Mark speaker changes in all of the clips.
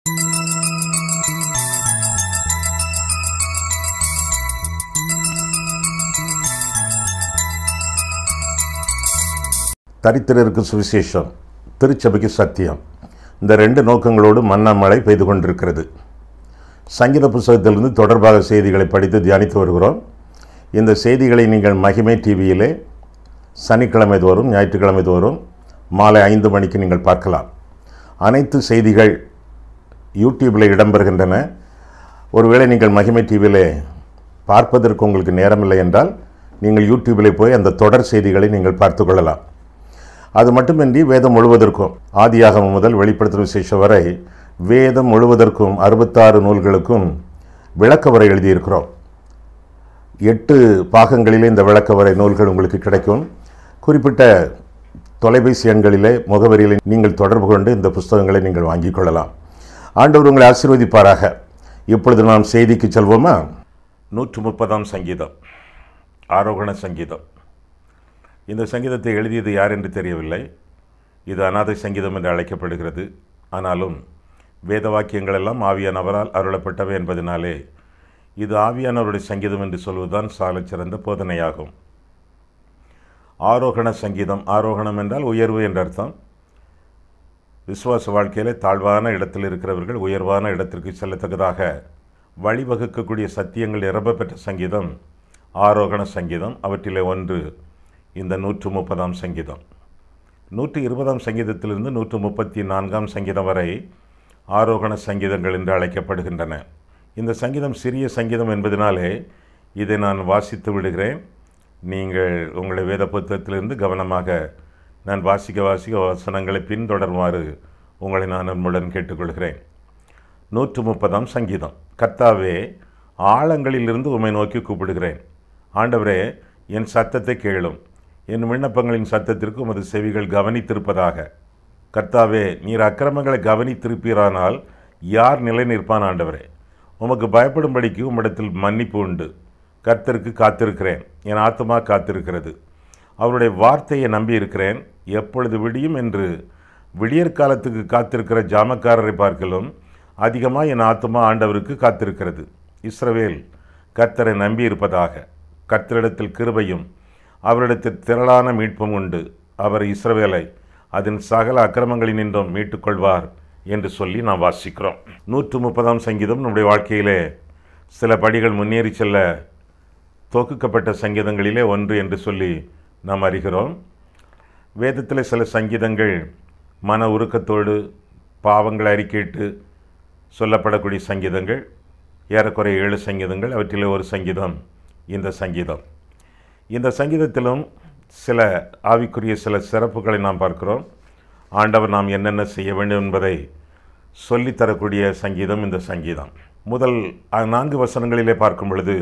Speaker 1: தரித்திரருக்கு சுவிசேஷம் திருச்சபைக்கு சத்தியம் இந்த ரெண்டு நோக்கங்களோடு மன்னா மழை பெய்து கொண்டிருக்கிறது சங்கீத புஸ்தகத்திலிருந்து தொடர்பாக செய்திகளை படித்து தியானித்து வருகிறோம் இந்த செய்திகளை நீங்கள் மகிமை டிவியிலே சனிக்கிழமை தோறும் ஞாயிற்றுக்கிழமை தோறும் மாலை ஐந்து மணிக்கு நீங்கள் பார்க்கலாம் அனைத்து செய்திகள் யூடியூப்பில் இடம்பெறுகின்றன ஒருவேளை நீங்கள் மகிமை டிவியிலே பார்ப்பதற்கு உங்களுக்கு நேரமில்லை என்றால் நீங்கள் யூடியூபில் போய் அந்த தொடர் செய்திகளை நீங்கள் பார்த்து கொள்ளலாம் அது மட்டுமின்றி வேதம் முழுவதற்கும் ஆதியாகமம் முதல் வெளிப்படுத்தும் விசேஷம் வரை வேதம் முழுவதற்கும் அறுபத்தாறு நூல்களுக்கும் விளக்க உரை எழுதியிருக்கிறோம் எட்டு பாகங்களிலே இந்த விளக்க உரை நூல்கள் உங்களுக்கு கிடைக்கும் குறிப்பிட்ட தொலைபேசி எண்களிலே முகவரியிலே நீங்கள் தொடர்பு கொண்டு இந்த புஸ்தகங்களை நீங்கள் வாங்கிக் கொள்ளலாம் ஆண்டவர் உங்களை ஆசீர்வதிப்பாராக இப்பொழுது நாம் செய்திக்கு செல்வோமா நூற்று முப்பதாம் சங்கீதம் ஆரோகண சங்கீதம் இந்த சங்கீதத்தை எழுதியது யார் என்று தெரியவில்லை இது அநாதை சங்கீதம் என்று அழைக்கப்படுகிறது ஆனாலும் வேத வாக்கியங்கள் எல்லாம் ஆவியானவரால் அருளப்பட்டவை என்பதனாலே இது ஆவியானவருடைய சங்கீதம் என்று சொல்வதுதான் சாலச் சிறந்த போதனையாகும் ஆரோகண சங்கீதம் ஆரோகணம் என்றால் உயர்வு என்ற அர்த்தம் விசுவாச வாழ்க்கையிலே தாழ்வான இடத்தில் இருக்கிறவர்கள் உயர்வான இடத்திற்கு செல்லத்தக்கதாக வழிவகுக்கக்கூடிய சத்தியங்கள் நிரம்ப பெற்ற சங்கீதம் ஆரோகண சங்கீதம் அவற்றிலே ஒன்று இந்த நூற்று முப்பதாம் சங்கீதம் நூற்று இருபதாம் சங்கீதத்திலிருந்து நூற்று முப்பத்தி நான்காம் சங்கீதம் வரை ஆரோகண சங்கீதங்கள் என்று அழைக்கப்படுகின்றன இந்த சங்கீதம் சிறிய சங்கீதம் என்பதனாலே இதை நான் வாசித்து விடுகிறேன் நீங்கள் உங்களுடைய வேத புத்தகத்திலிருந்து கவனமாக நான் வாசிக்க வாசிக்க வசனங்களை பின்தொடருமாறு உங்களை நான் அன்புடன் கேட்டுக்கொள்கிறேன் நூற்று முப்பதாம் சங்கீதம் கர்த்தாவே ஆழங்களிலிருந்து உம்மை நோக்கி கூப்பிடுகிறேன் ஆண்டவரே என் சத்தத்தை கேளும் என் விண்ணப்பங்களின் சத்தத்திற்கு உமது செவிகள் கவனித்திருப்பதாக கர்த்தாவே நீர் அக்கிரமங்களை கவனித்திருப்பீரானால் யார் நிலை நிற்பான் ஆண்டவரே உமக்கு பயப்படும்படிக்கு உம்மிடத்தில் மன்னிப்பு உண்டு கர்த்தருக்கு காத்திருக்கிறேன் என் ஆத்மா காத்திருக்கிறது அவருடைய வார்த்தையை நம்பியிருக்கிறேன் எப்பொழுது விடியும் என்று விடியற் காலத்துக்கு காத்திருக்கிற ஜாமக்காரரை பார்க்கலும் அதிகமாக என் ஆத்மா ஆண்டவருக்கு காத்திருக்கிறது இஸ்ரவேல் கர்த்தரை நம்பியிருப்பதாக கர்த்தரிடத்தில் கிருபையும் அவரிடத்தில் திரளான மீட்பும் உண்டு அவர் இஸ்ரவேலை அதன் சகல அக்கிரமங்களினின்றும் மீட்டுக்கொள்வார் என்று சொல்லி நாம் வாசிக்கிறோம் நூற்று முப்பதாம் சங்கீதம் நம்முடைய வாழ்க்கையிலே சில படிகள் முன்னேறி செல்ல தொகுக்கப்பட்ட சங்கீதங்களிலே ஒன்று என்று சொல்லி நாம் அறிகிறோம் வேதத்தில் சில சங்கீதங்கள் மன உருக்கத்தோடு பாவங்களை அறிக்கையிட்டு சொல்லப்படக்கூடிய சங்கீதங்கள் ஏறக்குறைய ஏழு சங்கீதங்கள் அவற்றிலே ஒரு சங்கீதம் இந்த சங்கீதம் இந்த சங்கீதத்திலும் சில ஆவிக்குரிய சில சிறப்புகளை நாம் பார்க்கிறோம் ஆண்டவர் நாம் என்னென்ன செய்ய வேண்டும் என்பதை சொல்லித்தரக்கூடிய சங்கீதம் இந்த சங்கீதம் முதல் நான்கு வசனங்களிலே பார்க்கும் பொழுது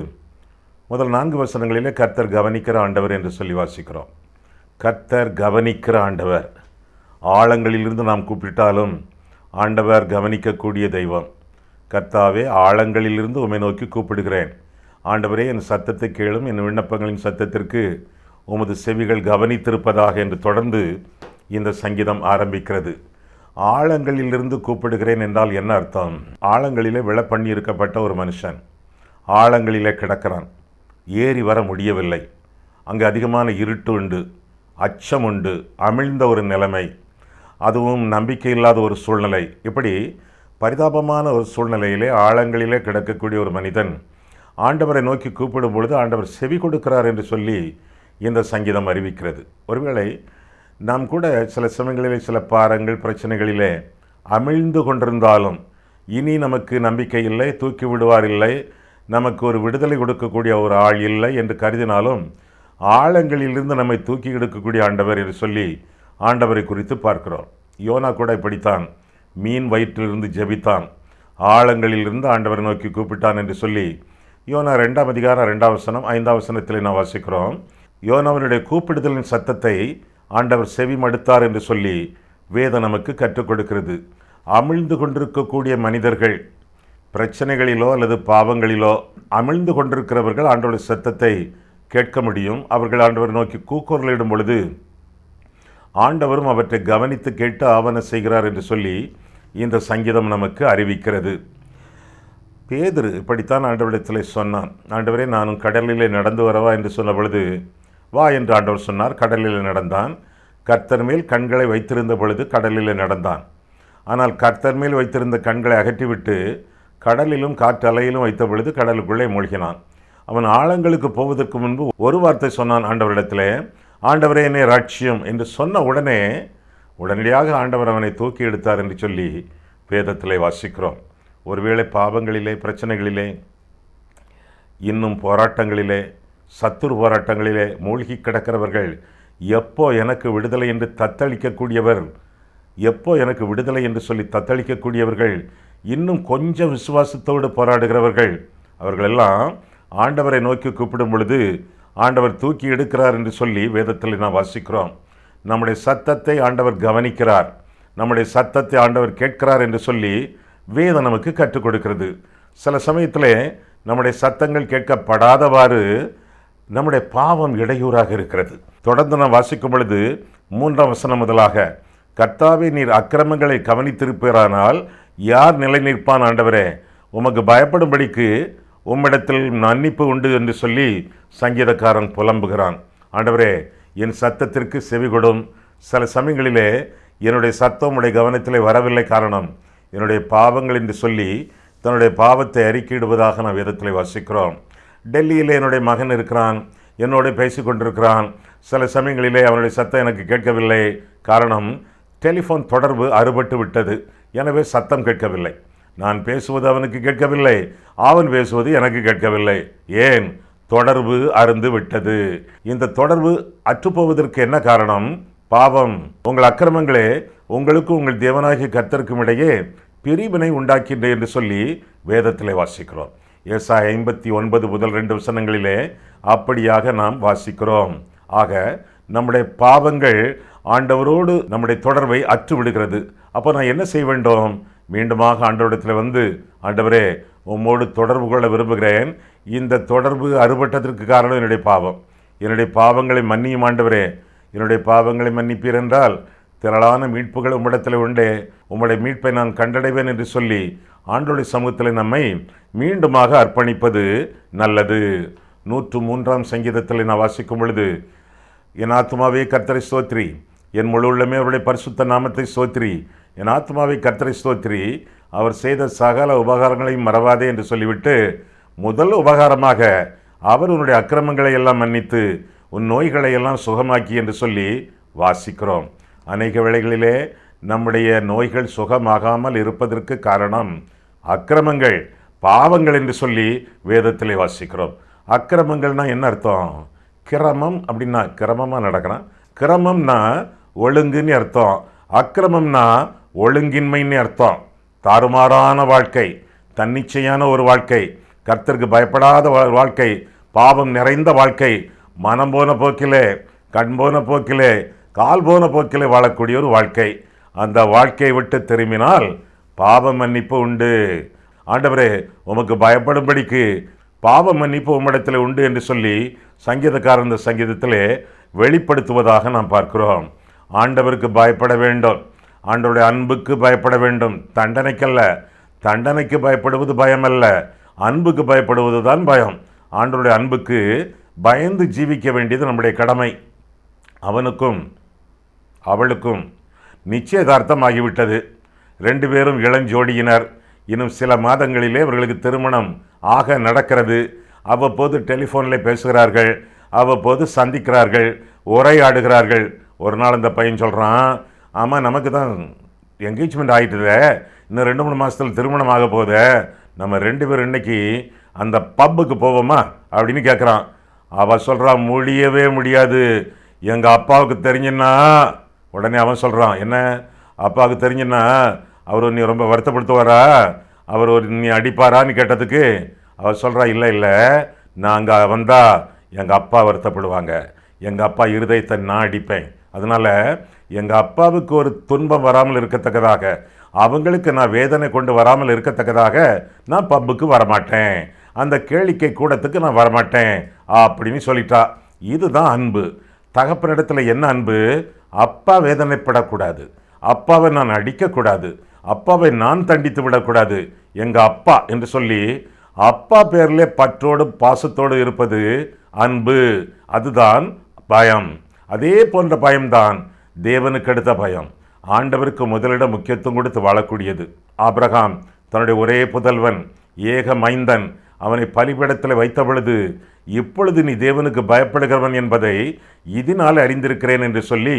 Speaker 1: முதல் நான்கு வசனங்களிலே கர்த்தர் கவனிக்கிற ஆண்டவர் என்று சொல்லி வாசிக்கிறோம் கர்த்தர் கவனிக்கிற ஆண்டவர் ஆழங்களிலிருந்து நாம் கூப்பிட்டாலும் ஆண்டவர் கவனிக்கக்கூடிய தெய்வம் கர்த்தாவே ஆழங்களிலிருந்து உமை நோக்கி கூப்பிடுகிறேன் ஆண்டவரே என் சத்தத்தை கேளும் என் விண்ணப்பங்களின் சத்தத்திற்கு உமது செவிகள் கவனித்திருப்பதாக என்று தொடர்ந்து இந்த சங்கீதம் ஆரம்பிக்கிறது ஆழங்களிலிருந்து கூப்பிடுகிறேன் என்றால் என்ன அர்த்தம் ஆழங்களிலே விழ பண்ணி இருக்கப்பட்ட ஒரு மனுஷன் ஆழங்களிலே கிடக்கிறான் ஏறி வர முடியவில்லை அங்கு அதிகமான இருட்டு உண்டு அச்சம் உண்டு அமிழ்ந்த ஒரு நிலைமை அதுவும் நம்பிக்கை இல்லாத ஒரு சூழ்நிலை இப்படி பரிதாபமான ஒரு சூழ்நிலையிலே ஆழங்களிலே கிடக்கக்கூடிய ஒரு மனிதன் ஆண்டவரை நோக்கி கூப்பிடும் பொழுது ஆண்டவர் செவி கொடுக்கிறார் என்று சொல்லி இந்த சங்கீதம் அறிவிக்கிறது ஒருவேளை நாம் கூட சில சமயங்களிலே சில பாரங்கள் பிரச்சனைகளிலே அமிழ்ந்து கொண்டிருந்தாலும் இனி நமக்கு நம்பிக்கை இல்லை தூக்கி விடுவார் இல்லை நமக்கு ஒரு விடுதலை கொடுக்கக்கூடிய ஒரு ஆள் இல்லை என்று கருதினாலும் ஆழங்களிலிருந்து நம்மை தூக்கி எடுக்கக்கூடிய ஆண்டவர் என்று சொல்லி ஆண்டவரை குறித்து பார்க்கிறோம் யோனா கூட இப்படித்தான் மீன் வயிற்றிலிருந்து ஜெபித்தான் ஆழங்களிலிருந்து ஆண்டவரை நோக்கி கூப்பிட்டான் என்று சொல்லி யோனா ரெண்டாம் அதிகாரம் ரெண்டாம் வசனம் ஐந்தாம் வசனத்தில் நான் வாசிக்கிறோம் யோனாவனுடைய கூப்பிடுதலின் சத்தத்தை ஆண்டவர் செவி மடுத்தார் என்று சொல்லி வேதம் நமக்கு கற்றுக் கொடுக்கிறது அமிழ்ந்து கொண்டிருக்கக்கூடிய மனிதர்கள் பிரச்சனைகளிலோ அல்லது பாவங்களிலோ அமிழ்ந்து கொண்டிருக்கிறவர்கள் ஆண்டவருடைய சத்தத்தை கேட்க முடியும் அவர்கள் ஆண்டவர் நோக்கி கூக்குரலிடும் பொழுது ஆண்டவரும் அவற்றை கவனித்து கேட்டு ஆவண செய்கிறார் என்று சொல்லி இந்த சங்கீதம் நமக்கு அறிவிக்கிறது பேதுரு இப்படித்தான் ஆண்டவரிடத்தில் சொன்னான் ஆண்டவரே நானும் கடலிலே நடந்து வரவா என்று சொன்ன பொழுது வா என்று ஆண்டவர் சொன்னார் கடலிலே நடந்தான் கர்த்தர் மேல் கண்களை வைத்திருந்த பொழுது கடலிலே நடந்தான் ஆனால் கர்த்தர் மேல் வைத்திருந்த கண்களை அகற்றிவிட்டு கடலிலும் காற்றலையிலும் வைத்த பொழுது கடலுக்குள்ளே மூழ்கினான் அவன் ஆழங்களுக்கு போவதற்கு முன்பு ஒரு வார்த்தை சொன்னான் ஆண்டவரிடத்திலே ஆண்டவரே என்னை ராட்சியம் என்று சொன்ன உடனே உடனடியாக ஆண்டவர் அவனை தூக்கி எடுத்தார் என்று சொல்லி வேதத்திலே வாசிக்கிறோம் ஒருவேளை பாவங்களிலே பிரச்சனைகளிலே இன்னும் போராட்டங்களிலே சத்துரு போராட்டங்களிலே மூழ்கி கிடக்கிறவர்கள் எப்போ எனக்கு விடுதலை என்று தத்தளிக்கக்கூடியவர் எப்போ எனக்கு விடுதலை என்று சொல்லி தத்தளிக்கக்கூடியவர்கள் இன்னும் கொஞ்சம் விசுவாசத்தோடு போராடுகிறவர்கள் அவர்களெல்லாம் ஆண்டவரை நோக்கி கூப்பிடும் பொழுது ஆண்டவர் தூக்கி எடுக்கிறார் என்று சொல்லி வேதத்தில் நாம் வாசிக்கிறோம் நம்முடைய சத்தத்தை ஆண்டவர் கவனிக்கிறார் நம்முடைய சத்தத்தை ஆண்டவர் கேட்கிறார் என்று சொல்லி வேதம் நமக்கு கற்றுக் கொடுக்கிறது சில சமயத்தில் நம்முடைய சத்தங்கள் கேட்கப்படாதவாறு நம்முடைய பாவம் இடையூறாக இருக்கிறது தொடர்ந்து நாம் வாசிக்கும் பொழுது மூன்றாம் வசனம் முதலாக கர்த்தாவே நீர் அக்கிரமங்களை கவனித்திருப்பீரானால் யார் நிலை நிற்பான் ஆண்டவரே உமக்கு பயப்படும்படிக்கு உம்மிடத்தில் மன்னிப்பு உண்டு என்று சொல்லி சங்கீதக்காரன் புலம்புகிறான் ஆண்டவரே என் சத்தத்திற்கு செவி கொடும் சில சமயங்களிலே என்னுடைய சத்தம் உடைய கவனத்திலே வரவில்லை காரணம் என்னுடைய பாவங்கள் என்று சொல்லி தன்னுடைய பாவத்தை அறிக்கையிடுவதாக நாம் வேதத்தில் வாசிக்கிறோம் டெல்லியில் என்னுடைய மகன் இருக்கிறான் என்னோட பேசி கொண்டிருக்கிறான் சில சமயங்களிலே அவனுடைய சத்தம் எனக்கு கேட்கவில்லை காரணம் டெலிஃபோன் தொடர்பு அறுபட்டு விட்டது எனவே சத்தம் கேட்கவில்லை நான் பேசுவது அவனுக்கு கேட்கவில்லை அவன் பேசுவது எனக்கு கேட்கவில்லை ஏன் தொடர்பு அருந்து விட்டது இந்த தொடர்பு அற்றுப்போவதற்கு என்ன காரணம் பாவம் உங்கள் அக்கிரமங்களே உங்களுக்கும் உங்கள் தேவனாகிய கர்த்தருக்கும் இடையே பிரிவினை உண்டாக்கின்ற என்று சொல்லி வேதத்திலே வாசிக்கிறோம் ஏசா ஐம்பத்தி ஒன்பது முதல் ரெண்டு வசனங்களிலே அப்படியாக நாம் வாசிக்கிறோம் ஆக நம்முடைய பாவங்கள் ஆண்டவரோடு நம்முடைய தொடர்பை அற்று விடுகிறது அப்போ நான் என்ன செய்ய வேண்டும் மீண்டுமாக ஆண்டவரிடத்தில் வந்து ஆண்டவரே உம்மோடு தொடர்பு கொள்ள விரும்புகிறேன் இந்த தொடர்பு அறுபட்டதற்கு காரணம் என்னுடைய பாவம் என்னுடைய பாவங்களை மன்னியும் ஆண்டவரே என்னுடைய பாவங்களை மன்னிப்பீர் என்றால் திரளான மீட்புகள் உம்மிடத்தில் உண்டே உம்முடைய மீட்பை நான் கண்டடைவேன் என்று சொல்லி ஆண்டோடைய சமூகத்தில் நம்மை மீண்டுமாக அர்ப்பணிப்பது நல்லது நூற்று மூன்றாம் சங்கீதத்தில் நான் வாசிக்கும் பொழுது என் ஆத்மாவே கர்த்தரை ஸ்தோத்ரி என் முழு உள்ளமே அவருடைய பரிசுத்த நாமத்தை ஸ்தோத்ரி என் ஆத்மாவை கர்த்தரை ஸ்தோத்ரி அவர் செய்த சகல உபகாரங்களையும் மறவாதே என்று சொல்லிவிட்டு முதல் உபகாரமாக அவர் உன்னுடைய அக்கிரமங்களை எல்லாம் மன்னித்து உன் நோய்களை எல்லாம் சுகமாக்கி என்று சொல்லி வாசிக்கிறோம் அநேக வேளைகளிலே நம்முடைய நோய்கள் சுகமாகாமல் இருப்பதற்கு காரணம் அக்கிரமங்கள் பாவங்கள் என்று சொல்லி வேதத்திலே வாசிக்கிறோம் அக்கிரமங்கள்னா என்ன அர்த்தம் கிரமம் அப்படின்னா கிரமமாக நடக்கிறான் கிரமம்னா ஒழுங்குன்னு அர்த்தம் அக்கிரமம்னா ஒழுங்கின்மைன்னு அர்த்தம் தாறுமாறான வாழ்க்கை தன்னிச்சையான ஒரு வாழ்க்கை கர்த்தருக்கு பயப்படாத வா- வாழ்க்கை பாவம் நிறைந்த வாழ்க்கை மனம் போன போக்கிலே கண் போன போக்கிலே கால் போன போக்கிலே வாழக்கூடிய ஒரு வாழ்க்கை அந்த வாழ்க்கையை விட்டு திரும்பினால் பாவ மன்னிப்பு உண்டு ஆண்டவரே உமக்கு பயப்படும்படிக்கு பாவ மன்னிப்பு உம்மிடத்தில் உண்டு என்று சொல்லி சங்கீதக்காரன் இந்த சங்கீதத்திலே வெளிப்படுத்துவதாக நாம் பார்க்கிறோம் ஆண்டவருக்கு பயப்பட வேண்டும் ஆண்டவருடைய அன்புக்கு பயப்பட வேண்டும் தண்டனைக்கல்ல தண்டனைக்கு பயப்படுவது பயமல்ல அன்புக்கு பயப்படுவது தான் பயம் ஆண்டவருடைய அன்புக்கு பயந்து ஜீவிக்க வேண்டியது நம்முடைய கடமை அவனுக்கும் அவளுக்கும் நிச்சயதார்த்தம் ஆகிவிட்டது ரெண்டு பேரும் இளஞ்சோடியினர் இன்னும் சில மாதங்களிலே அவர்களுக்கு திருமணம் ஆக நடக்கிறது அவ்வப்போது டெலிஃபோனில் பேசுகிறார்கள் அவ்வப்போது சந்திக்கிறார்கள் உரையாடுகிறார்கள் ஒரு நாள் அந்த பையன் சொல்கிறான் ஆமாம் நமக்கு தான் என்கேஜ்மெண்ட் ஆகிட்டுதே இன்னும் ரெண்டு மூணு மாதத்தில் திருமணம் ஆக போதே நம்ம ரெண்டு பேரும் இன்னைக்கு அந்த பப்புக்கு போவோமா அப்படின்னு கேட்குறான் அவள் சொல்கிறா முடியவே முடியாது எங்கள் அப்பாவுக்கு தெரிஞ்சுன்னா உடனே அவன் சொல்கிறான் என்ன அப்பாவுக்கு தெரிஞ்சுன்னா அவர் நீ ரொம்ப வருத்தப்படுத்துவாரா அவர் ஒரு நீ அடிப்பாரான்னு கேட்டதுக்கு அவர் சொல்கிறா இல்லை இல்லை நான் அங்கே வந்தா எங்கள் அப்பா வருத்தப்படுவாங்க எங்கள் அப்பா இருதயத்தை நான் அடிப்பேன் அதனால் எங்கள் அப்பாவுக்கு ஒரு துன்பம் வராமல் இருக்கத்தக்கதாக அவங்களுக்கு நான் வேதனை கொண்டு வராமல் இருக்கத்தக்கதாக நான் பப்புக்கு வரமாட்டேன் அந்த கேளிக்கை கூடத்துக்கு நான் வரமாட்டேன் அப்படின்னு சொல்லிட்டா இதுதான் அன்பு தகப்பனிடத்தில் என்ன அன்பு அப்பா வேதனைப்படக்கூடாது அப்பாவை நான் அடிக்கக்கூடாது அப்பாவை நான் தண்டித்து விடக்கூடாது எங்க அப்பா என்று சொல்லி அப்பா பேரிலே பற்றோடு பாசத்தோடு இருப்பது அன்பு அதுதான் பயம் அதே போன்ற பயம்தான் தேவனுக்கு அடுத்த பயம் ஆண்டவருக்கு முதலிடம் முக்கியத்துவம் கொடுத்து வாழக்கூடியது ஆபிரகாம் தன்னுடைய ஒரே புதல்வன் ஏக மைந்தன் அவனை பலிபீடத்தில் வைத்த பொழுது இப்பொழுது நீ தேவனுக்கு பயப்படுகிறவன் என்பதை இதனால் அறிந்திருக்கிறேன் என்று சொல்லி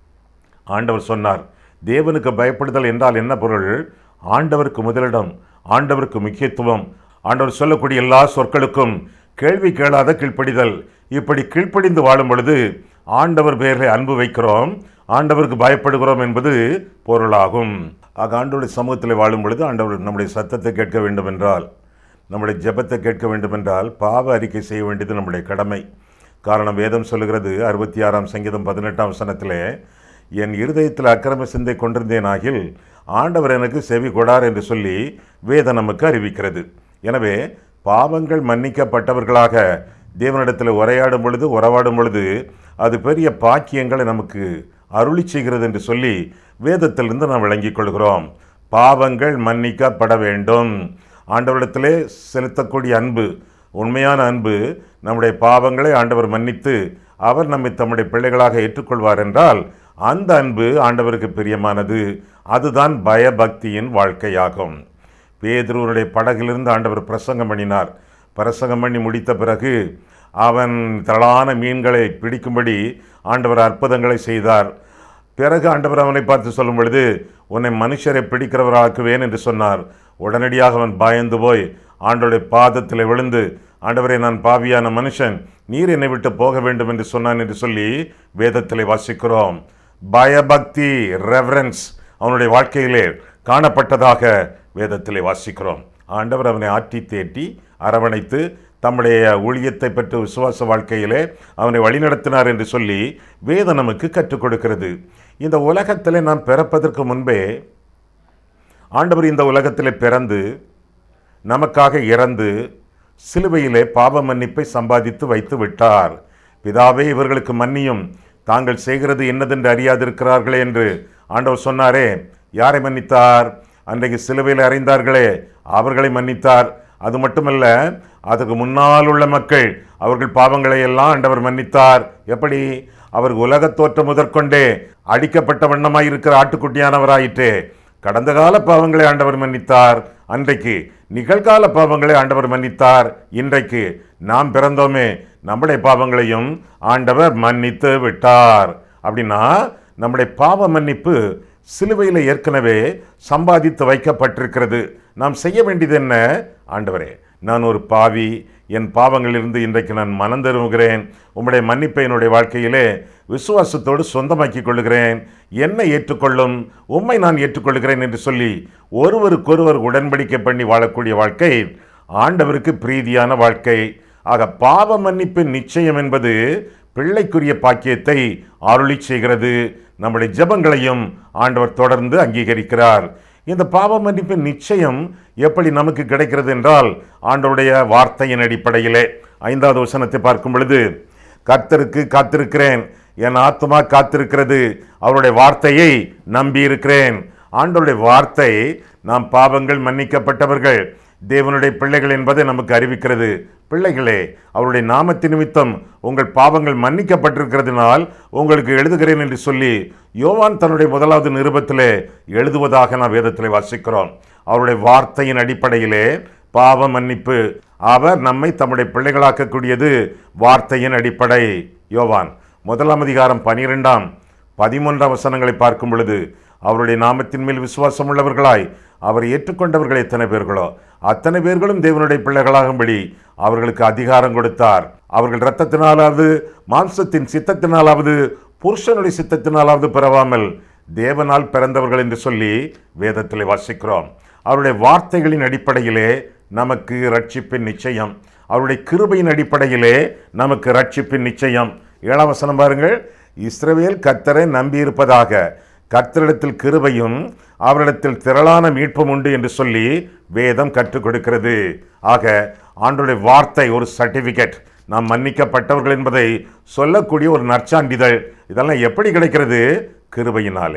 Speaker 1: ஆண்டவர் சொன்னார் தேவனுக்கு பயப்படுதல் என்றால் என்ன பொருள் ஆண்டவருக்கு முதலிடம் ஆண்டவருக்கு முக்கியத்துவம் ஆண்டவர் சொல்லக்கூடிய எல்லா சொற்களுக்கும் கேள்வி கேளாத கீழ்ப்படிதல் இப்படி கீழ்ப்படிந்து வாழும் பொழுது ஆண்டவர் பெயரில் அன்பு வைக்கிறோம் ஆண்டவருக்கு பயப்படுகிறோம் என்பது பொருளாகும் ஆக ஆண்டவருடைய சமூகத்தில் வாழும் பொழுது ஆண்டவர் நம்முடைய சத்தத்தை கேட்க வேண்டும் என்றால் நம்முடைய ஜெபத்தை கேட்க வேண்டும் என்றால் பாவ அறிக்கை செய்ய வேண்டியது நம்முடைய கடமை காரணம் வேதம் சொல்லுகிறது அறுபத்தி ஆறாம் சங்கீதம் பதினெட்டாம் வசனத்திலே என் இருதயத்தில் அக்கிரம சிந்தை கொண்டிருந்தேனாகில் ஆண்டவர் எனக்கு செவி கொடார் என்று சொல்லி வேதம் நமக்கு அறிவிக்கிறது எனவே பாவங்கள் மன்னிக்கப்பட்டவர்களாக தேவனிடத்தில் உரையாடும் பொழுது உறவாடும் பொழுது அது பெரிய பாக்கியங்களை நமக்கு அருளி செய்கிறது என்று சொல்லி வேதத்திலிருந்து நாம் விளங்கிக் கொள்கிறோம் பாவங்கள் மன்னிக்கப்பட வேண்டும் ஆண்டவரிடத்திலே செலுத்தக்கூடிய அன்பு உண்மையான அன்பு நம்முடைய பாவங்களை ஆண்டவர் மன்னித்து அவர் நம்மை தம்முடைய பிள்ளைகளாக ஏற்றுக்கொள்வார் என்றால் அந்த அன்பு ஆண்டவருக்கு பிரியமானது அதுதான் பயபக்தியின் வாழ்க்கையாகும் பேதுருவனுடைய படகிலிருந்து ஆண்டவர் பிரசங்கம் பண்ணினார் பிரசங்கம் பண்ணி முடித்த பிறகு அவன் திரளான மீன்களை பிடிக்கும்படி ஆண்டவர் அற்புதங்களை செய்தார் பிறகு ஆண்டவர் அவனை பார்த்து சொல்லும் பொழுது உன்னை மனுஷரை பிடிக்கிறவராக்குவேன் என்று சொன்னார் உடனடியாக அவன் பயந்து போய் ஆண்டவருடைய பாதத்தில் விழுந்து ஆண்டவரை நான் பாவியான மனுஷன் நீர் என்னை விட்டு போக வேண்டும் என்று சொன்னான் என்று சொல்லி வேதத்தில் வாசிக்கிறோம் பயபக்தி ரெவரன்ஸ் அவனுடைய வாழ்க்கையிலே காணப்பட்டதாக வேதத்திலே வாசிக்கிறோம் ஆண்டவர் அவனை ஆற்றி தேற்றி அரவணைத்து தம்முடைய ஊழியத்தை பெற்று விசுவாச வாழ்க்கையிலே அவனை வழிநடத்தினார் என்று சொல்லி வேதம் நமக்கு கற்றுக் கொடுக்கிறது இந்த உலகத்திலே நாம் பிறப்பதற்கு முன்பே ஆண்டவர் இந்த உலகத்திலே பிறந்து நமக்காக இறந்து சிலுவையிலே பாவ மன்னிப்பை சம்பாதித்து வைத்து விட்டார் பிதாவே இவர்களுக்கு மன்னியும் தாங்கள் செய்கிறது என்னதென்று அறியாதிருக்கிறார்களே என்று ஆண்டவர் சொன்னாரே யாரை மன்னித்தார் அன்றைக்கு சிலுவையில் அறிந்தார்களே அவர்களை மன்னித்தார் அது மட்டுமல்ல அதுக்கு முன்னால் உள்ள மக்கள் அவர்கள் பாவங்களை எல்லாம் ஆண்டவர் மன்னித்தார் எப்படி அவர் உலகத் தோற்றம் முதற்கொண்டே அடிக்கப்பட்ட வண்ணமாய் இருக்கிற ஆட்டுக்குட்டியானவராயிற்றே கடந்த கால பாவங்களை ஆண்டவர் மன்னித்தார் அன்றைக்கு நிகழ்கால பாவங்களை ஆண்டவர் மன்னித்தார் இன்றைக்கு நாம் பிறந்தோமே நம்முடைய பாவங்களையும் ஆண்டவர் மன்னித்து விட்டார் அப்படின்னா நம்முடைய பாவ மன்னிப்பு சிலுவையில் ஏற்கனவே சம்பாதித்து வைக்கப்பட்டிருக்கிறது நாம் செய்ய வேண்டியது என்ன ஆண்டவரே நான் ஒரு பாவி என் பாவங்களிலிருந்து இன்றைக்கு நான் மனம் திரும்புகிறேன் உம்முடைய மன்னிப்பை என்னுடைய வாழ்க்கையிலே விசுவாசத்தோடு சொந்தமாக்கிக் கொள்கிறேன் என்னை ஏற்றுக்கொள்ளும் உம்மை நான் ஏற்றுக்கொள்கிறேன் என்று சொல்லி ஒருவருக்கொருவர் உடன்படிக்கை பண்ணி வாழக்கூடிய வாழ்க்கை ஆண்டவருக்கு பிரீதியான வாழ்க்கை ஆக பாவ மன்னிப்பின் நிச்சயம் என்பது பிள்ளைக்குரிய பாக்கியத்தை அருளி செய்கிறது நம்முடைய ஜெபங்களையும் ஆண்டவர் தொடர்ந்து அங்கீகரிக்கிறார் இந்த பாவ மன்னிப்பின் நிச்சயம் எப்படி நமக்கு கிடைக்கிறது என்றால் ஆண்டவருடைய வார்த்தையின் அடிப்படையிலே ஐந்தாவது வசனத்தை பார்க்கும் பொழுது கர்த்தருக்கு காத்திருக்கிறேன் என் ஆத்மா காத்திருக்கிறது அவருடைய வார்த்தையை நம்பி இருக்கிறேன் ஆண்டவருடைய வார்த்தை நாம் பாவங்கள் மன்னிக்கப்பட்டவர்கள் தேவனுடைய பிள்ளைகள் என்பதை நமக்கு அறிவிக்கிறது பிள்ளைகளே அவருடைய நாமத்து நிமித்தம் உங்கள் பாவங்கள் மன்னிக்கப்பட்டிருக்கிறதுனால் உங்களுக்கு எழுதுகிறேன் என்று சொல்லி யோவான் தன்னுடைய முதலாவது நிருபத்திலே எழுதுவதாக நாம் வேதத்திலே வாசிக்கிறோம் அவருடைய வார்த்தையின் அடிப்படையிலே பாவ மன்னிப்பு அவர் நம்மை தம்முடைய பிள்ளைகளாக்கக்கூடியது வார்த்தையின் அடிப்படை யோவான் முதலாம் அதிகாரம் பனிரெண்டாம் பதிமூன்றாம் வசனங்களை பார்க்கும் பொழுது அவருடைய நாமத்தின் மேல் விசுவாசம் உள்ளவர்களாய் அவர் ஏற்றுக்கொண்டவர்கள் எத்தனை பேர்களோ அத்தனை பேர்களும் தேவனுடைய பிள்ளைகளாகும்படி அவர்களுக்கு அதிகாரம் கொடுத்தார் அவர்கள் இரத்தத்தினாலாவது மாம்சத்தின் சித்தத்தினாலாவது புருஷனுடைய சித்தத்தினாலாவது பிறவாமல் தேவனால் பிறந்தவர்கள் என்று சொல்லி வேதத்தில் வாசிக்கிறோம் அவருடைய வார்த்தைகளின் அடிப்படையிலே நமக்கு ரட்சிப்பின் நிச்சயம் அவருடைய கிருபையின் அடிப்படையிலே நமக்கு ரட்சிப்பின் நிச்சயம் ஏழாம் வசனம் பாருங்கள் இஸ்ரவேல் கர்த்தரை நம்பியிருப்பதாக கர்த்தரிடத்தில் கிருபையும் அவரிடத்தில் திரளான மீட்பும் உண்டு என்று சொல்லி வேதம் கற்றுக் கொடுக்கிறது ஆக ஆண்டுடைய வார்த்தை ஒரு சர்டிபிகேட் நாம் மன்னிக்கப்பட்டவர்கள் என்பதை சொல்லக்கூடிய ஒரு நற்சான்றிதழ் இதெல்லாம் எப்படி கிடைக்கிறது கிருபையினாலே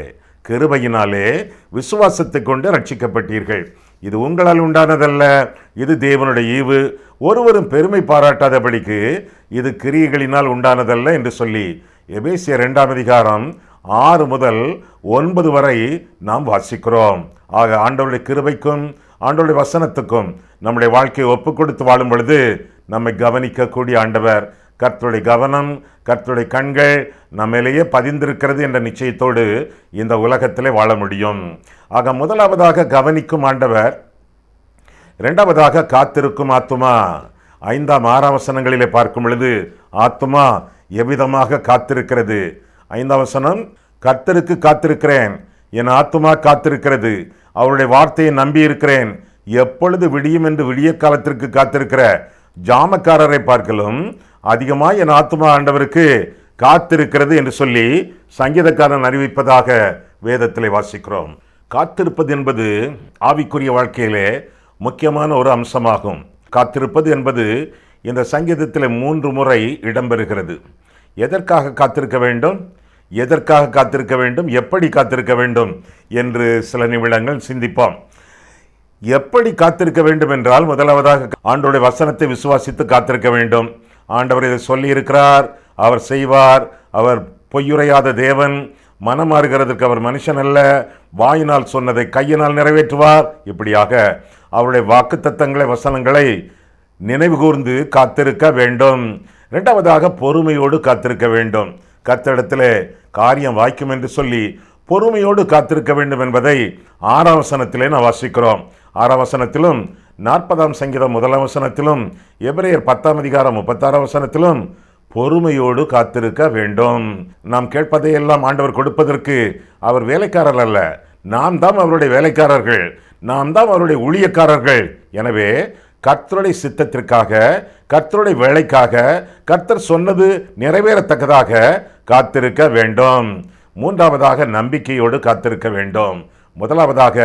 Speaker 1: கிருபையினாலே விசுவாசத்தை கொண்டு ரட்சிக்கப்பட்டீர்கள் இது உங்களால் உண்டானதல்ல இது தேவனுடைய ஈவு ஒருவரும் பெருமை பாராட்டாதபடிக்கு இது கிரியைகளினால் உண்டானதல்ல என்று சொல்லி எபேசிய இரண்டாம் அதிகாரம் ஆறு முதல் ஒன்பது வரை நாம் வாசிக்கிறோம் ஆக ஆண்டவருடைய கிருபைக்கும் ஆண்டவருடைய வசனத்துக்கும் நம்முடைய வாழ்க்கையை ஒப்பு கொடுத்து வாழும் பொழுது நம்மை கவனிக்கக்கூடிய ஆண்டவர் கர்த்தருடைய கவனம் கர்த்தருடைய கண்கள் நம்மிலேயே பதிந்திருக்கிறது என்ற நிச்சயத்தோடு இந்த உலகத்திலே வாழ முடியும் ஆக முதலாவதாக கவனிக்கும் ஆண்டவர் இரண்டாவதாக காத்திருக்கும் ஆத்துமா ஐந்தாம் ஆறாம் வசனங்களிலே பார்க்கும் பொழுது ஆத்துமா எவ்விதமாக காத்திருக்கிறது ஐந்தாம் வசனம் கர்த்தருக்கு காத்திருக்கிறேன் என் ஆத்துமா காத்திருக்கிறது அவருடைய வார்த்தையை நம்பி இருக்கிறேன் எப்பொழுது விடியும் என்று விடிய காலத்திற்கு காத்திருக்கிற ஜாமக்காரரை பார்க்கலும் அதிகமாய் என் ஆத்துமா ஆண்டவருக்கு காத்திருக்கிறது என்று சொல்லி சங்கீதக்காரன் அறிவிப்பதாக வேதத்திலே வாசிக்கிறோம் காத்திருப்பது என்பது ஆவிக்குரிய வாழ்க்கையிலே முக்கியமான ஒரு அம்சமாகும் காத்திருப்பது என்பது இந்த சங்கீதத்தில் மூன்று முறை இடம்பெறுகிறது எதற்காக காத்திருக்க வேண்டும் எதற்காக காத்திருக்க வேண்டும் எப்படி காத்திருக்க வேண்டும் என்று சில நிமிடங்கள் சிந்திப்போம் எப்படி காத்திருக்க வேண்டும் என்றால் முதலாவதாக ஆண்டோடைய வசனத்தை விசுவாசித்து காத்திருக்க வேண்டும் ஆண்டவர் இதை சொல்லி இருக்கிறார் அவர் செய்வார் அவர் பொய்யுரையாத தேவன் மனம் மாறுகிறதுக்கு அவர் மனுஷன் அல்ல வாயினால் சொன்னதை கையினால் நிறைவேற்றுவார் இப்படியாக அவருடைய வாக்கு தத்தங்களை வசனங்களை நினைவு கூர்ந்து காத்திருக்க வேண்டும் இரண்டாவதாக பொறுமையோடு காத்திருக்க வேண்டும் கர்த்தரிடத்திலே காரியம் வாய்க்கும் என்று சொல்லி பொறுமையோடு காத்திருக்க வேண்டும் என்பதை ஆறாம் வசனத்திலே நாம் வாசிக்கிறோம் ஆறாம் வசனத்திலும் நாற்பதாம் சங்கீதம் முதலாம் வசனத்திலும் எபிரேயர் பத்தாம் அதிகாரம் முப்பத்தாறாம் வசனத்திலும் பொறுமையோடு காத்திருக்க வேண்டும் நாம் கேட்பதையெல்லாம் ஆண்டவர் கொடுப்பதற்கு அவர் வேலைக்காரர் அல்ல நாம் தான் அவருடைய வேலைக்காரர்கள் நாம் தான் அவருடைய ஊழியக்காரர்கள் எனவே கர்த்தருடைய சித்தத்திற்காக கர்த்தருடைய வேலைக்காக கர்த்தர் சொன்னது நிறைவேறத்தக்கதாக காத்திருக்க வேண்டும் மூன்றாவதாக நம்பிக்கையோடு காத்திருக்க வேண்டும் முதலாவதாக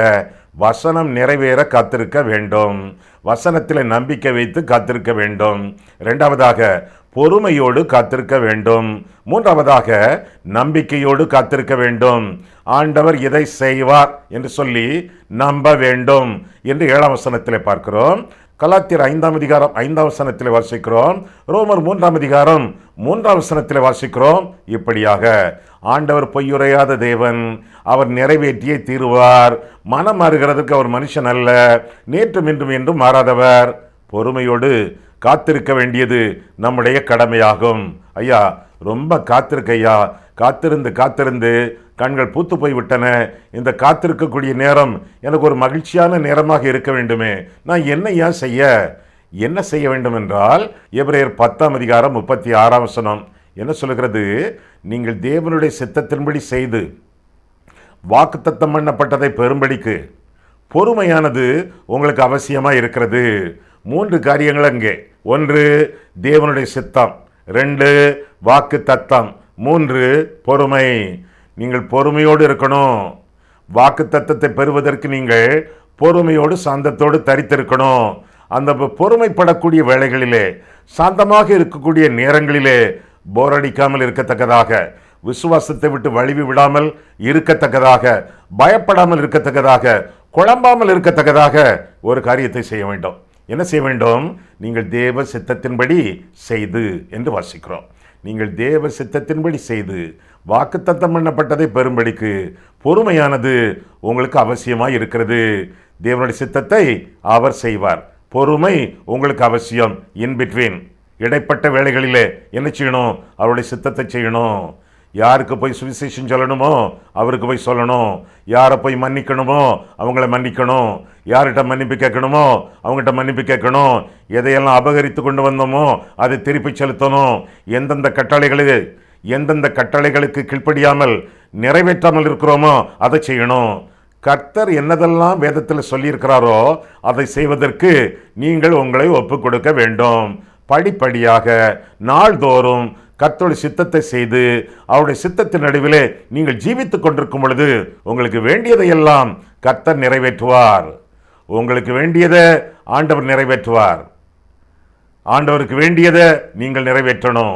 Speaker 1: வசனம் நிறைவேற காத்திருக்க வேண்டும் வசனத்தில் நம்பிக்கை வைத்து காத்திருக்க வேண்டும் இரண்டாவதாக பொறுமையோடு காத்திருக்க வேண்டும் மூன்றாவதாக நம்பிக்கையோடு காத்திருக்க வேண்டும் ஆண்டவர் இதை செய்வார் என்று சொல்லி நம்ப வேண்டும் என்று ஏழாம் வசனத்தில் பார்க்கிறோம் கலாத்தியர் ஐந்தாம் அதிகாரம் ஐந்தாம் வசனத்தில் வாசிக்கிறோம் ரோமர் மூன்றாம் அதிகாரம் மூன்றாம் வசனத்தில் வாசிக்கிறோம் இப்படியாக ஆண்டவர் பொய்யுரையாத தேவன் அவர் நிறைவேற்றியே தீருவார் மனம் மாறுகிறதுக்கு அவர் மனுஷன் அல்ல நேற்றும் இன்றும் என்றும் மாறாதவர் பொறுமையோடு காத்திருக்க வேண்டியது நம்முடைய கடமையாகும் ஐயா ரொம்ப காத்திருக்க ஐயா காத்திருந்து காத்திருந்து கண்கள் பூத்து போய் விட்டன இந்த காத்திருக்கக்கூடிய நேரம் எனக்கு ஒரு மகிழ்ச்சியான நேரமாக இருக்க வேண்டுமே நான் என்ன ஏன் செய்ய என்ன செய்ய வேண்டும் என்றால் எபிரேயர் பத்தாம் அதிகாரம் முப்பத்தி ஆறாம் வசனம் என்ன சொல்கிறது நீங்கள் தேவனுடைய சித்தத்தின்படி செய்து வாக்குத்தத்தம் பண்ணப்பட்டதை பெரும்படிக்கு பொறுமையானது உங்களுக்கு அவசியமாக இருக்கிறது மூன்று காரியங்கள் அங்கே ஒன்று தேவனுடைய சித்தம் ரெண்டு வாக்கு தத்தம் மூன்று பொறுமை நீங்கள் பொறுமையோடு இருக்கணும் வாக்கு தத்தத்தை பெறுவதற்கு நீங்கள் பொறுமையோடு சாந்தத்தோடு தரித்திருக்கணும் அந்த பொ- பொறுமைப்படக்கூடிய வேளைகளிலே சாந்தமாக இருக்கக்கூடிய நேரங்களிலே போர் அடிக்காமல் இருக்கத்தக்கதாக விசுவாசத்தை விட்டு வழிவி விடாமல் இருக்கத்தக்கதாக பயப்படாமல் இருக்கத்தக்கதாக குழம்பாமல் இருக்கத்தக்கதாக ஒரு காரியத்தை செய்ய வேண்டும் என்ன செய்ய வேண்டும் நீங்கள் தேவ சித்தத்தின்படி செய்து என்று வாசிக்கிறோம் நீங்கள் தேவ சித்தத்தின்படி செய்து வாக்குத்தத்தம் பண்ணப்பட்டதை பெறும்படிக்கு பொறுமையானது உங்களுக்கு அவசியமாய் இருக்கிறது தேவனுடைய சித்தத்தை அவர் செய்வார் பொறுமை உங்களுக்கு அவசியம் இன் பிட்வீன் இடைப்பட்ட வேளைகளிலே என்ன செய்யணும் அவருடைய சித்தத்தை செய்யணும் யாருக்கு போய் சுவிசேஷம் சொல்லணுமோ அவருக்கு போய் சொல்லணும் யாரை போய் மன்னிக்கணுமோ அவங்கள மன்னிக்கணும் யார்கிட்ட மன்னிப்பு கேட்கணுமோ அவங்ககிட்ட மன்னிப்பு கேட்கணும் எதையெல்லாம் அபகரித்து கொண்டு வந்தோமோ அதை திருப்பி செலுத்தணும் எந்தெந்த கட்டளைகளுக்கு எந்தெந்த கட்டளைகளுக்கு கீழ்ப்படியாமல் நிறைவேற்றாமல் இருக்கிறோமோ அதை செய்யணும் கர்த்தர் என்னதெல்லாம் வேதத்தில் சொல்லியிருக்கிறாரோ அதை செய்வதற்கு நீங்கள் உங்களை ஒப்புக் கொடுக்க வேண்டும் படிப்படியாக நாள்தோறும் கர்த்தருடைய சித்தத்தை செய்து அவருடைய சித்தத்தின் நடுவிலே நீங்கள் ஜீவித்துக் கொண்டிருக்கும் பொழுது உங்களுக்கு வேண்டியதையெல்லாம் கர்த்தர் நிறைவேற்றுவார் உங்களுக்கு வேண்டியதை ஆண்டவர் நிறைவேற்றுவார் ஆண்டவருக்கு வேண்டியதை நீங்கள் நிறைவேற்றணும்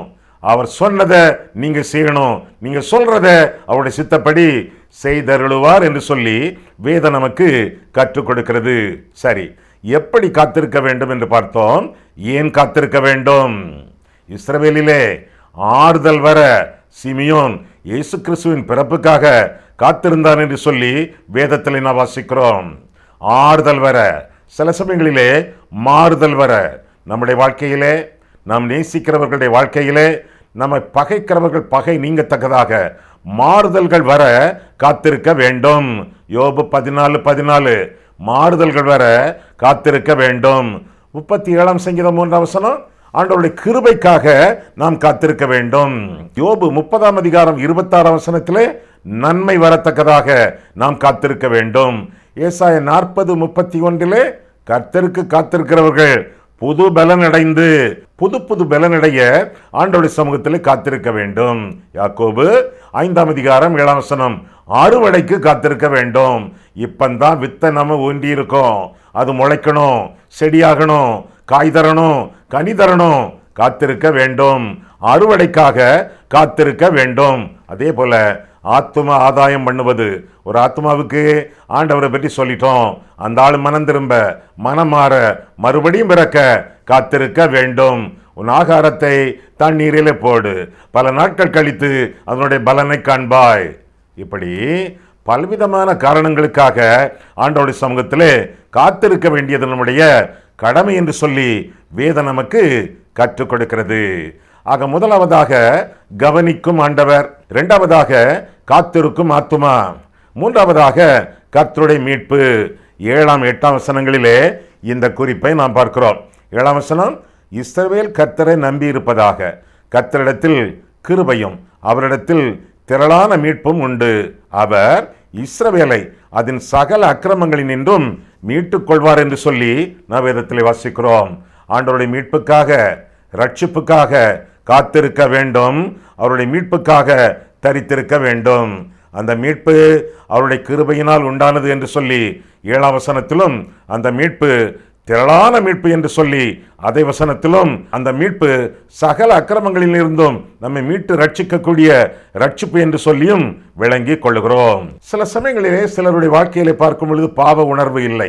Speaker 1: அவர் சொன்னதை நீங்க செய்யணும் நீங்க சொல்றத அவருடைய சித்தப்படி செய்தருளுவார் என்று சொல்லி வேதம் நமக்கு கற்றுக் கொடுக்கிறது சரி எப்படி காத்திருக்க வேண்டும் என்று பார்த்தோம் ஏன் காத்திருக்க வேண்டும் இஸ்ரவேலிலே ஆறுதல் வர சிமியோன் இயேசு கிறிஸ்துவின் பிறப்புக்காக காத்திருந்தான் என்று சொல்லி வேதத்தில் நாம் வாசிக்கிறோம் ஆறுதல் வர சில சமயங்களிலே மாறுதல் வர நம்முடைய வாழ்க்கையிலே நாம் நேசிக்கிறவர்களுடைய வாழ்க்கையிலே நம்மை பகைக்கிறவர்கள் பகை நீங்கத்தக்கதாக மாறுதல்கள் வர காத்திருக்க வேண்டும் யோபு பதினாலு பதினாலு மாறுதல்கள் வர காத்திருக்க வேண்டும் முப்பத்தி ஏழாம் சங்கீதம் மூன்றாம் வசனம் ஆண்டவருடைய கிருபைக்காக நாம் காத்திருக்க வேண்டும் யோபு முப்பதாம் அதிகாரம் இருபத்தாறாம் வசனத்திலே நன்மை வரத்தக்கதாக நாம் காத்திருக்க வேண்டும் ஏசாய நாற்பது முப்பத்தி ஒன்றிலே கர்த்தருக்கு காத்திருக்கிறவர்கள் புது பலன் அடைந்து புது புது பலன் அடைய ஆண்டோடைய சமூகத்தில் காத்திருக்க வேண்டும் யாக்கோபு ஐந்தாம் அதிகாரம் ஏழாம் வசனம் அறுவடைக்கு காத்திருக்க வேண்டும் இப்பந்தான் வித்தை நம்ம ஊன்றி இருக்கோம் அது முளைக்கணும் செடியாகணும் காய் தரணும் கனி தரணும் காத்திருக்க வேண்டும் அறுவடைக்காக காத்திருக்க வேண்டும் அதே போல ஆத்தும ஆதாயம் பண்ணுவது ஒரு ஆத்மாவுக்கு ஆண்டவரை பற்றி சொல்லிட்டோம் அந்த ஆள் மனம் திரும்ப மனம் மாற மறுபடியும் பிறக்க காத்திருக்க வேண்டும் உன் ஆகாரத்தை தண்ணீரிலே போடு பல நாட்கள் கழித்து அதனுடைய பலனை காண்பாய் இப்படி பலவிதமான காரணங்களுக்காக ஆண்டவருடைய சமூகத்திலே காத்திருக்க வேண்டியது நம்முடைய கடமை என்று சொல்லி வேதம் நமக்கு கற்றுக் கொடுக்கிறது ஆக முதலாவதாக கவனிக்கும் ஆண்டவர் இரண்டாவதாக காத்திருக்கும் ஆத்துமா மூன்றாவதாக கர்த்தருடைய மீட்பு ஏழாம் எட்டாம் வசனங்களிலே இந்த குறிப்பை நாம் பார்க்கிறோம் ஏழாம் வசனம் இஸ்ரவேல் கர்த்தரை நம்பி இருப்பதாக கர்த்தரிடத்தில் கிருபையும் அவரிடத்தில் திரளான மீட்பும் உண்டு அவர் இஸ்ரவேலை அதன் சகல அக்கிரமங்களினின்றும் மீட்டுக் கொள்வார் என்று சொல்லி நாம் வேதத்தில் வாசிக்கிறோம் ஆண்டவருடைய மீட்புக்காக ரட்சிப்புக்காக காத்திருக்க வேண்டும் அவருடைய மீட்புக்காக தரித்திருக்க வேண்டும் அந்த மீட்பு அவருடைய கிருபையினால் உண்டானது என்று சொல்லி ஏழாம் வசனத்திலும் அந்த மீட்பு திரளான மீட்பு என்று சொல்லி அதே வசனத்திலும் அந்த மீட்பு சகல அக்கிரமங்களில் இருந்தும் நம்மை மீட்டு ரட்சிக்கக்கூடிய ரட்சிப்பு என்று சொல்லியும் விளங்கி கொள்ளுகிறோம் சில சமயங்களிலே சிலருடைய வாழ்க்கையிலே பார்க்கும் பொழுது பாவ உணர்வு இல்லை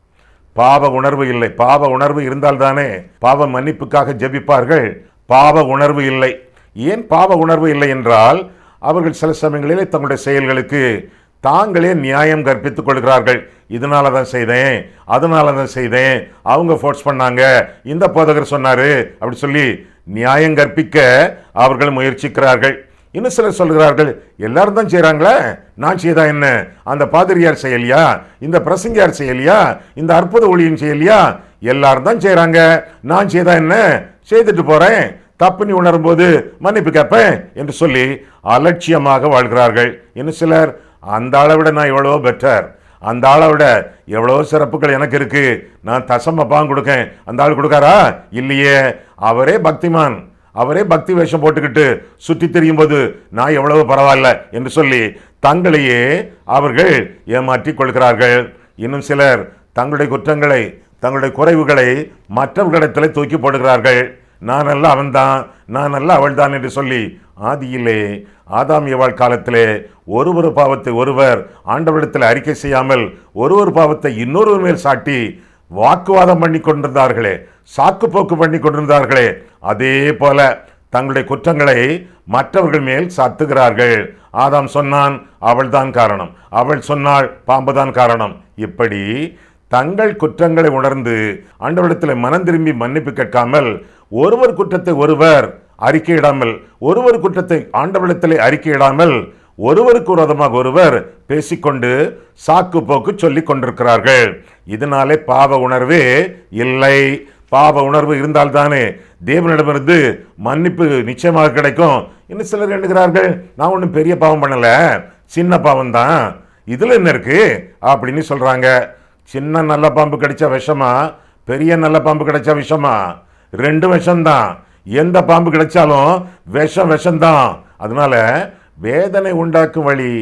Speaker 1: பாவ உணர்வு இல்லை பாவ உணர்வு இருந்தால்தானே பாவ மன்னிப்புக்காக ஜெபிப்பார்கள் பாவ உணர்வு இல்லை ஏன் பாவ உணர்வு இல்லை என்றால் அவர்கள் சில சமயங்களிலே தங்களுடைய செயல்களுக்கு தாங்களே நியாயம் கற்பித்துக் கொள்கிறார்கள் இதனால தான் செய்தேன் அதனால தான் செய்தேன் அவங்க ஃபோர்ஸ் பண்ணாங்க இந்த போதகர் சொன்னாரு அப்படி சொல்லி நியாயம் கற்பிக்க அவர்கள் முயற்சிக்கிறார்கள் இன்னும் சிலர் சொல்கிறார்கள் எல்லாரும் தான் செய்றாங்களே நான் செய்தா என்ன அந்த பாதிரியார் செய்யலையா இந்த பிரசங்கியார் செய்யலையா இந்த அற்புத ஒளியும் செய்யலையா எல்லாரும் தான் செய்றாங்க நான் செய்தா என்ன செய்துட்டு போறேன் தப்பு நீ உணரும்போது மன்னிப்பு கேட்பேன் என்று சொல்லி அலட்சியமாக வாழ்கிறார்கள் இன்னும் சிலர் அந்த ஆளை விட நான் எவ்வளவோ பெட்டர் அந்த ஆளை விட எவ்வளவோ சிறப்புகள் எனக்கு இருக்கு நான் தசம பாகம் கொடுக்கேன் அந்த ஆள் கொடுக்காரா இல்லையே அவரே பக்திமான் அவரே பக்தி வேஷம் போட்டுக்கிட்டு சுற்றி திரியும் போது நான் எவ்வளவு பரவாயில்ல என்று சொல்லி தங்களையே அவர்கள் ஏமாற்றிக் கொள்கிறார்கள் இன்னும் சிலர் தங்களுடைய குற்றங்களை தங்களுடைய குறைவுகளை மற்றவர்களிடத்தில் தூக்கி போடுகிறார்கள் நான் அல்ல அவன்தான் நான் அல்ல அவள்தான் என்று சொல்லி ஆதியிலே ஆதாம் ஏவாள் காலத்திலே ஒரு ஒரு பாவத்தை ஒருவர் ஆண்டவரிடத்தில் அறிக்கை செய்யாமல் ஒரு ஒரு பாவத்தை இன்னொருவர் மேல் சாட்டி வாக்குவாதம் பண்ணி கொண்டிருந்தார்களே சாக்கு போக்கு பண்ணி கொண்டிருந்தார்களே அதே போல தங்களுடைய குற்றங்களை மற்றவர்கள் மேல் சாத்துகிறார்கள் ஆதாம் சொன்னான் அவள்தான் காரணம் அவள் சொன்னாள் பாம்புதான் காரணம் இப்படி தங்கள் குற்றங்களை உணர்ந்து ஆண்டவரிடத்தில் மனம் திரும்பி மன்னிப்பு கேட்காமல் ஒருவர் குற்றத்தை ஒருவர் அறிக்கையிடாமல் ஒருவர் குற்றத்தை ஆண்டவரிடத்திலே அறிக்கையிடாமல் ஒருவருக்கு விரோதமாக ஒருவர் பேசிக்கொண்டு சாக்கு போக்கு சொல்லிக் கொண்டிருக்கிறார்கள் இதனாலே பாவ உணர்வே இல்லை பாவ உணர்வு இருந்தால்தானே தேவனிடமிருந்து மன்னிப்பு நிச்சயமாக கிடைக்கும் இன்னும் சிலர் எண்ணுகிறார்கள் நான் ஒன்றும் பெரிய பாவம் பண்ணல சின்ன பாவம் தான் இதுல என்ன இருக்கு அப்படின்னு சொல்றாங்க சின்ன நல்ல பாம்பு கிடைச்சா விஷமா பெரிய நல்ல பாம்பு கிடைச்சா விஷமா ரெண்டு விஷம்தான் எந்த பாம்பு கிடைச்சாலும் விஷம் விஷம்தான் அதனால வேதனை உண்டாக்கும் வழி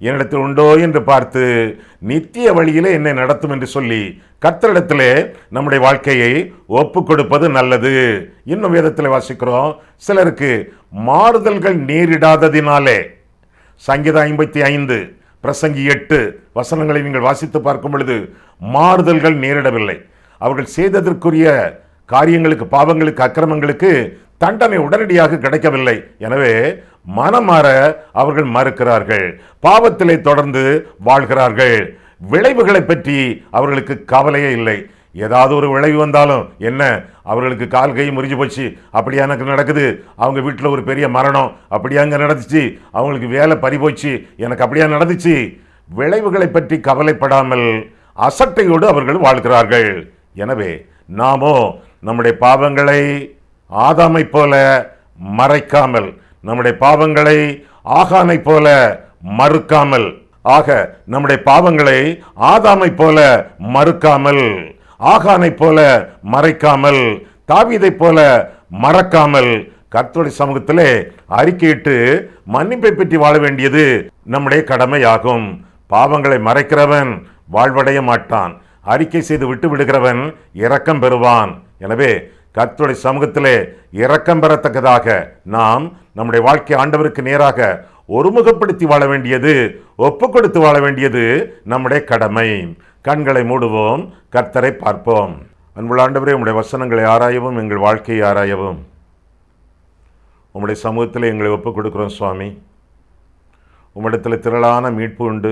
Speaker 1: என்னிடத்தில் உண்டோ என்று பார்த்து நித்திய வழியிலே என்னை நடத்தும் என்று சொல்லி கர்த்தரிடத்திலே நம்முடைய வாழ்க்கையை ஒப்பு கொடுப்பது நல்லது இன்னும் வேதத்தில் வாசிக்கிறோம் சிலருக்கு மாறுதல்கள் நேரிடாததினாலே சங்கீதம் ஐம்பத்தி ஐந்து பிரசங்கி எட்டு வசனங்களை நீங்கள் வாசித்து பார்க்கும் பொழுது மாறுதல்கள் நேரிடவில்லை அவர்கள் செய்ததற்குரிய காரியங்களுக்கு பாவங்களுக்கு அக்கிரமங்களுக்கு தண்டனை உடனடியாக கிடைக்கவில்லை எனவே மனமாற அவர்கள் மறுக்கிறார்கள் பாவத்திலே தொடர்ந்து வாழ்கிறார்கள் விளைவுகளை பற்றி அவர்களுக்கு கவலையே இல்லை ஏதாவது ஒரு விளைவு வந்தாலும் என்ன அவர்களுக்கு கால் கை முறிஞ்சு போச்சு அப்படியா எனக்கு நடக்குது அவங்க வீட்டில் ஒரு பெரிய மரணம் அப்படியா அங்கே நடந்துச்சு அவங்களுக்கு வேலை பறி போச்சு எனக்கு அப்படியா நடந்துச்சு விளைவுகளை பற்றி கவலைப்படாமல் அசட்டையோடு அவர்கள் வாழ்கிறார்கள் எனவே நாமோ நம்முடைய பாவங்களை ஆதாமை போல மறைக்காமல் நம்முடைய பாவங்களை ஆகானை போல மறுக்காமல் ஆக நம்முடைய பாவங்களை ஆதாமை போல மறுக்காமல் ஆகானை போல மறைக்காமல் தாவீதை போல மறக்காமல் கர்த்தருடைய சமூகத்திலே அறிக்கையிட்டு மன்னிப்பை பற்றி வாழ வேண்டியது நம்முடைய கடமையாகும் பாவங்களை மறைக்கிறவன் வாழ்வடைய மாட்டான் அறிக்கை செய்து விட்டு விடுகிறவன் இரக்கம் பெறுவான் எனவே கர்த்தருடைய சமூகத்திலே இரக்கம் பெறத்தக்கதாக நாம் நம்முடைய வாழ்க்கை ஆண்டவருக்கு நேராக ஒருமுகப்படுத்தி வாழ வேண்டியது ஒப்பு கொடுத்து வாழ வேண்டியது நம்முடைய கடமை கண்களை மூடுவோம் கர்த்தரை பார்ப்போம் அன்புள்ள ஆண்டவரே உம்முடைய வசனங்களை ஆராயவும் எங்கள் வாழ்க்கையை ஆராயவும் உம்முடைய சமூகத்தில் எங்களை ஒப்புக் கொடுக்கிறோம் சுவாமி உம்மிடத்தில் திரளான மீட்பு உண்டு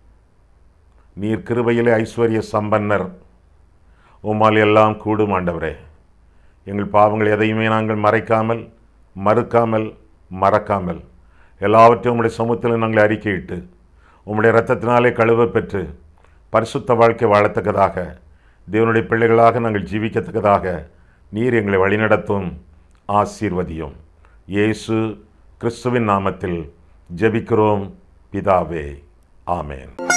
Speaker 1: நீர் கிருபையிலே ஐஸ்வர்ய சம்பன்னர் உம்மால் எல்லாம் கூடும் ஆண்டவரே எங்கள் பாவங்கள் எதையுமே நாங்கள் மறைக்காமல் மறுக்காமல் மறக்காமல் எல்லாவற்றையும் உம்முடைய சமூகத்தில் நாங்கள் அறிக்கையிட்டு உம்முடைய இரத்தத்தினாலே கழுவ பெற்று பரிசுத்த வாழ்க்கை வாழத்தக்கதாக தேவனுடைய பிள்ளைகளாக நாங்கள் ஜீவிக்கத்தக்கதாக நீர் எங்களை வழிநடத்தும் ஆசீர்வதியும் இயேசு கிறிஸ்துவின் நாமத்தில் ஜெபிக்கிறோம் பிதாவே ஆமேன்